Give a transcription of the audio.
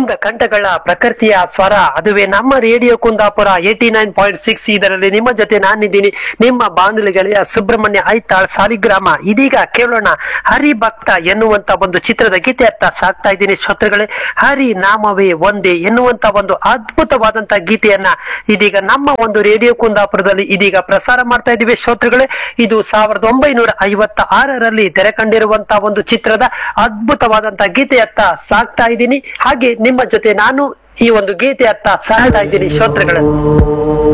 ಅಪೂರ್ವ ಕಂಠಗಳ ಪ್ರಕೃತಿಯ ಸ್ವರ ಅದುವೇ ನಮ್ಮ radio Kundapura eighty nine point six ಇದರಲ್ಲಿ ನಿಮ್ಮ ಜೊತೆ ನಾನಿದ್ದೀನಿ ನಿಮ್ಮ ಬಾನುಲಿ ಗೆಳೆಯ ಸುಬ್ರಹ್ಮಣ್ಯ ಐತಾಳ್ ಸಾಲಿಗ್ರಾಮ ಇದೀಗ ಕೇಳೋಣ ಹರಿಭಕ್ತ ಎನ್ನುವಂತ ಒಂದು ಚಿತ್ರದ ಗೀತೆಯತ್ತ ಸಾಕ್ತಾ ಇದ್ದೀನಿ ಶ್ರೋತೃಗಳೇ ಹರಿ ನಾಮವೇ ಒಂದೇ ಎನ್ನುವಂತ ಒಂದು ಅದ್ಭುತವಾದಂತ ಗೀತೆಯನ್ನ ಇದೀಗ ನಮ್ಮ ಒಂದು ರೇಡಿಯೋ ಕುಂದಾಪುರದಲ್ಲಿ ಇದೀಗ ಪ್ರಸಾರ ಮಾಡ್ತಾ ಇದ್ದೀವಿ ಶ್ರೋತೃಗಳೇ ಇದು ಸಾವಿರದ ಒಂಬೈನೂರ ಐವತ್ತ ಆರರಲ್ಲಿ ತೆರೆ ಕಂಡಿರುವಂತಹ ಒಂದು ಚಿತ್ರದ ಅದ್ಭುತವಾದಂತ ಗೀತೆಯತ್ತ ಸಾಕ್ತಾ ಇದ್ದೀನಿ ಹಾಗೆ ನಿಮ್ಮ ಜೊತೆ ನಾನು ಈ ಒಂದು ಗೀತೆಯತ್ತ ಸಾಕ್ತಾ ಇದ್ದೀನಿ ಶ್ರೋತೃಗಳೇ